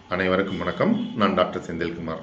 அனைவருக்கும் வணக்கம் நான் டாக்டர் செந்தில்குமார்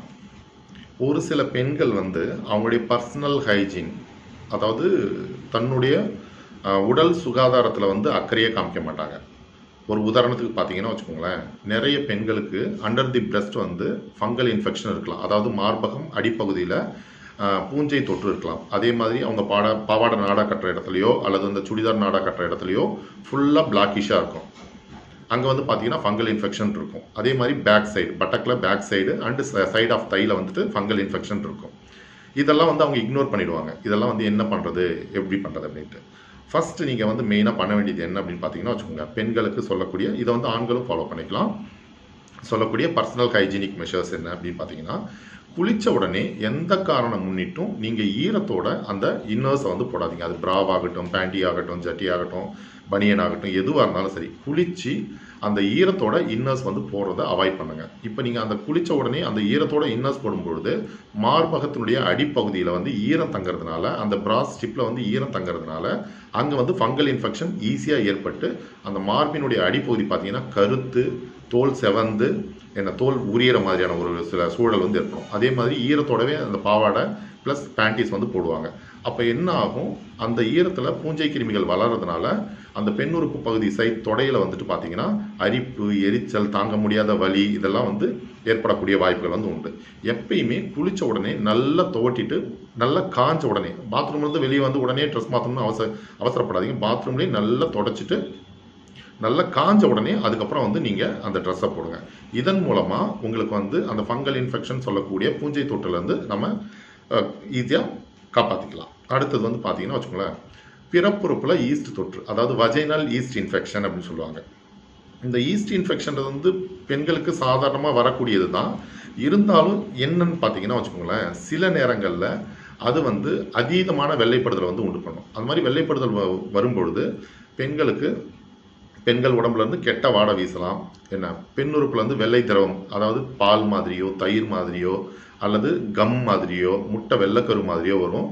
ஒரு சில பெண்கள் வந்து அவங்களுடைய பர்சனல் ஹைஜீன் அதாவது தன்னுடைய அஹ், உடல் சுகாதாரத்தில் வந்து அக்கறையே காமிக்க மாட்டாங்க ஒரு உதாரணத்துக்கு பார்த்தீங்கன்னா வச்சுக்கோங்களேன் நிறைய பெண்களுக்கு அண்டர் தி பிரஸ்ட் வந்து ஃபங்கல் இன்ஃபெக்ஷன் இருக்கலாம் அதாவது மார்பகம் அடிப்பகுதியில் அஹ், பூஞ்சை தொற்று இருக்கலாம் அதே மாதிரி அவங்க பாட பாவாடை நாடா கட்டுற இடத்துலையோ அல்லது அந்த சுடிதார் நாடா கட்டுற இடத்துலையோ ஃபுல்லாக பிளாக்கிஷாக இருக்கும் அங்கே வந்து பார்த்தீங்கன்னா ஃபங்கல் இன்ஃபெக்ஷன் இருக்கும் அதே மாதிரி பேக் சைடு பட்டக்கில் back side and side of தையில் வந்துட்டு ஃபங்கல் இன்ஃபெக்ஷன் இருக்கும் இதெல்லாம் வந்து அவங்க இக்னோர் பண்ணிடுவாங்க இதெல்லாம் வந்து என்ன பண்ணுறது எப்படி பண்ணுறது அப்படின்ட்டு ஃபர்ஸ்ட் நீங்கள் வந்து மெயினாக பண்ண வேண்டியது என்ன அப்படின்னு பார்த்தீங்கன்னா வச்சுக்கோங்க பெண்களுக்கு சொல்லக்கூடிய இதை வந்து ஆண்களும் ஃபாலோ பண்ணிக்கலாம் சொல்லக்கூடிய பர்சனல் ஹைஜீனிக் மெஷர்ஸ் என்ன அப்படின்னு பார்த்தீங்கன்னா குளிச்ச உடனே எந்த காரணம் முன்னிட்டும் நீங்கள் ஈரத்தோட அந்த இன்னர்ஸை வந்து போடாதீங்க அது பிராவ் ஆகட்டும் பேண்டி ஆகட்டும் ஜட்டி ஆகட்டும் பனியன் ஆகட்டும் எதுவாக இருந்தாலும் சரி குளிச்சு அந்த ஈரத்தோட இன்னர்ஸ் வந்து போடுறத அவாய்ட் பண்ணுங்க இப்போ நீங்கள் அந்த குளிச்ச உடனே அந்த ஈரத்தோட இன்னர்ஸ் போடும்பொழுது மார்பகத்தினுடைய அடிப்பகுதியில் வந்து ஈரம் தங்குறதுனால அந்த பிராஸ் ஸ்டிப்பில் வந்து ஈரம் தங்குறதுனால அங்கே வந்து ஃபங்கல் இன்ஃபெக்ஷன் ஈஸியாக ஏற்பட்டு அந்த மார்பினுடைய அடிப்பகுதி பார்த்தீங்கன்னா கருத்து தோல் செவந்து என்ன தோல் உரியற மாதிரியான ஒரு சில சூழல் வந்து ஏற்படும் அதே மாதிரி ஈரத்தோடவே அந்த பாவாடை ப்ளஸ் பேண்டீஸ் வந்து போடுவாங்க அப்போ என்ன ஆகும் அந்த ஈரத்தில் பூஞ்சை கிருமிகள் வளர்றதுனால அந்த பெண் உறுப்பு பகுதி சைட் தொடையில் வந்துட்டு பார்த்தீங்கன்னா அரிப்பு எரிச்சல் தாங்க முடியாத வலி இதெல்லாம் வந்து ஏற்படக்கூடிய வாய்ப்புகள் வந்து உண்டு எப்பயுமே குளிச்ச உடனே நல்லா துவட்டிட்டு நல்லா காஞ்ச உடனே பாத்ரூம்லேருந்து வெளியே வந்து உடனே ட்ரெஸ் மாற்றணும்னு அவசர அவசரப்படாதீங்க பாத்ரூம்லேயே நல்லா தொடச்சிட்டு நல்லா காஞ்ச உடனே அதுக்கப்புறம் வந்து நீங்கள் அந்த ட்ரெஸ்ஸை போடுங்க இதன் மூலமாக உங்களுக்கு வந்து அந்த ஃபங்கல் இன்ஃபெக்ஷன் சொல்லக்கூடிய பூஞ்சை தொற்றுலேருந்து நம்ம ஈஸியாக காப்பாற்றிக்கலாம் அடுத்தது வந்து பார்த்தீங்கன்னா வச்சுக்கோங்களேன் பிறப்புறுப்பில் ஈஸ்ட் தொற்று அதாவது வஜைனல் ஈஸ்ட் இன்ஃபெக்ஷன் அப்படின்னு சொல்லுவாங்க இந்த ஈஸ்ட் இன்ஃபெக்ஷன் வந்து பெண்களுக்கு சாதாரணமாக வரக்கூடியது தான் இருந்தாலும் என்னன்னு பார்த்தீங்கன்னா வச்சுக்கோங்களேன் சில நேரங்களில் அது வந்து அதீதமான வெள்ளைப்படுதலை வந்து உண்டு பண்ணும் அது மாதிரி வெள்ளைப்படுதல் வ- வரும்பொழுது பெண்களுக்கு பெண்கள் உடம்புல இருந்து கெட்ட வாடை வீசலாம் என்ன பெண் உறுப்புல இருந்து வெள்ளை திரவம் அதாவது பால் மாதிரியோ தயிர் மாதிரியோ அல்லது கம் மாதிரியோ முட்டை வெள்ளைக்கரு மாதிரியோ வரும்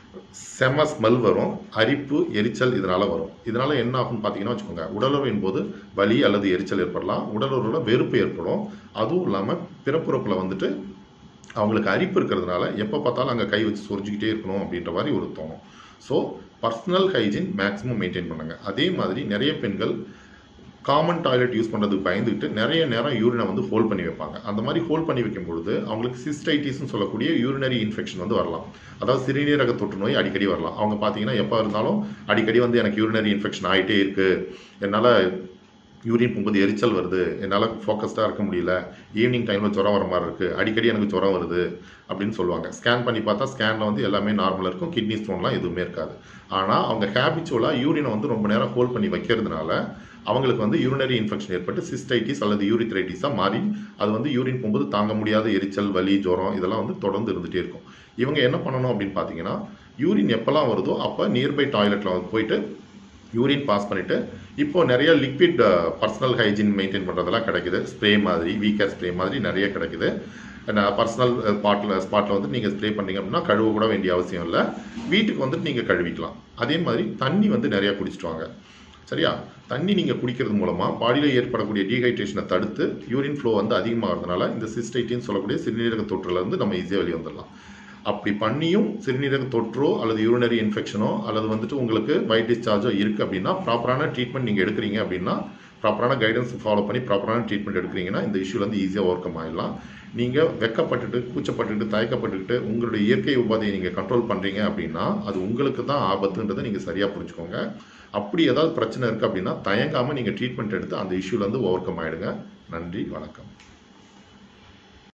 செம ஸ்மெல் வரும் அரிப்பு எரிச்சல் இதனால வரும் இதனால என்ன ஆகும்னு பார்த்தீங்கன்னா வச்சுக்கோங்க உடலுறவின் போது வலி அல்லது எரிச்சல் ஏற்படலாம் உடலுறவில் வெறுப்பு ஏற்படும் அதுவும் இல்லாமல் பிறப்புறுப்பில் வந்துட்டு அவங்களுக்கு அரிப்பு இருக்கிறதுனால எப்போ பார்த்தாலும் அங்கே கை வச்சு சொரிஞ்சுக்கிட்டே இருக்கணும் அப்படின்ற மாதிரி ஒரு தோணும் so personal hygiene maximum maintain பண்ணுங்க அதே மாதிரி நிறைய பெண்கள் காமன் டாய்லெட் யூஸ் பண்ணுறதுக்கு பயந்துக்கிட்டு நிறைய நேரம் யூரினை வந்து ஹோல்ட் பண்ணி வைப்பாங்க அந்த மாதிரி ஹோல்ட் பண்ணி வைக்கும் பொழுது அவங்களுக்கு சிஸ்டைட்டிஸ்னு சொல்லக்கூடிய யூரினரி இன்ஃபெக்ஷன் வந்து வரலாம் அதாவது சிறுநீரக தொற்று நோய் அடிக்கடி வரலாம் அவங்க பார்த்தீங்கன்னா எப்போ இருந்தாலும் அடிக்கடி வந்து எனக்கு யூரினரி இன்ஃபெக்ஷன் ஆகிட்டே இருக்குது என்னால் யூரின் போகும்போது எரிச்சல் வருது என்னால் ஃபோக்கஸ்டாக இருக்க முடியல ஈவினிங் டைமில் ஜுரம் வர மாதிரி இருக்குது அடிக்கடி எனக்கு ஜுரம் வருது அப்படின்னு சொல்லுவாங்க ஸ்கேன் பண்ணி பார்த்தா ஸ்கேனில் வந்து எல்லாமே நார்மலாக இருக்கும் கிட்னி ஸ்டோன்லாம் எதுவுமே இருக்காது ஆனால் அவங்க ஹேபிச்சுவலாக யூரினை வந்து ரொம்ப நேரம் ஹோல்ட் பண்ணி வைக்கிறதுனால அவங்களுக்கு வந்து யூரினரி இன்ஃபெக்ஷன் ஏற்பட்டு சிஸ்டைட்டிஸ் அல்லது யூரித்ரைட்டிஸாக மாறி அது வந்து யூரின் போகும்போது தாங்க முடியாத எரிச்சல் வலி ஜுரம் இதெல்லாம் வந்து தொடர்ந்து இருந்துகிட்டே இருக்கும் இவங்க என்ன பண்ணணும் அப்படின்னு பார்த்தீங்கன்னா யூரின் எப்போல்லாம் வருதோ அப்போ நியர்பை டாய்லெட்டில் போயிட்டு யூரின் பாஸ் பண்ணிவிட்டு இப்போ நிறைய லிக்விட் பர்சனல் ஹைஜீன் மெயின்டைன் பண்ணுறதெல்லாம் கிடைக்குது ஸ்ப்ரே மாதிரி வீக்கர் ஸ்ப்ரே மாதிரி நிறைய கிடைக்குது பர்சனல் ஸ்பாட்டில் ஸ்பாட்டில் வந்து நீங்கள் ஸ்ப்ரே பண்ணீங்க அப்படின்னா கழுவ கூட வேண்டிய அவசியம் இல்லை வீட்டுக்கு வந்துட்டு நீங்கள் கழுவிக்கலாம் அதே மாதிரி தண்ணி வந்து நிறையா குடிச்சிட்டு வாங்க சரியா தண்ணி நீங்கள் குடிக்கிறது மூலமாக பாடியில் ஏற்படக்கூடிய டீஹைட்ரேஷனை தடுத்து யூரின் ஃப்ளோ வந்து அதிகமாகிறதுனால இந்த சிஸ்டைட்டின்னு சொல்லக்கூடிய சிறுநீரக தொற்றுலேருந்து நம்ம ஈஸியாக வெளியே வந்துடலாம் அப்படி பண்ணியும் சிறுநீரக தொற்றோ அல்லது யூரினரி இன்ஃபெக்ஷனோ அல்லது வந்துட்டு உங்களுக்கு வைட் டிஸ்சார்ஜோ இருக்குது அப்படின்னா ப்ராப்பரான ட்ரீட்மெண்ட் நீங்கள் எடுக்கிறீங்க அப்படின்னா ப்ராப்பரான கைடன்ஸ் ஃபாலோ பண்ணி ப்ராப்பரான ட்ரீட்மெண்ட் எடுக்கிறீங்கன்னா இந்த இஷ்யூலேருந்து ஈஸியாக ஓவர் கம் ஆகிடலாம் நீங்கள் வெக்கப்பட்டுட்டு கூச்சப்பட்டுட்டு தயக்கப்பட்டுக்கிட்டு உங்களுடைய இயற்கை உபாதையை நீங்கள் கண்ட்ரோல் பண்ணுறீங்க அப்படின்னா அது உங்களுக்கு தான் ஆபத்துன்றதை நீங்கள் சரியாக புரிஞ்சுக்கோங்க அப்படி ஏதாவது பிரச்சனை இருக்குது அப்படின்னா தயங்காமல் நீங்கள் ட்ரீட்மெண்ட் எடுத்து அந்த இஷ்யூலேருந்து ஓவர் கம் ஆகிடுங்க நன்றி வணக்கம்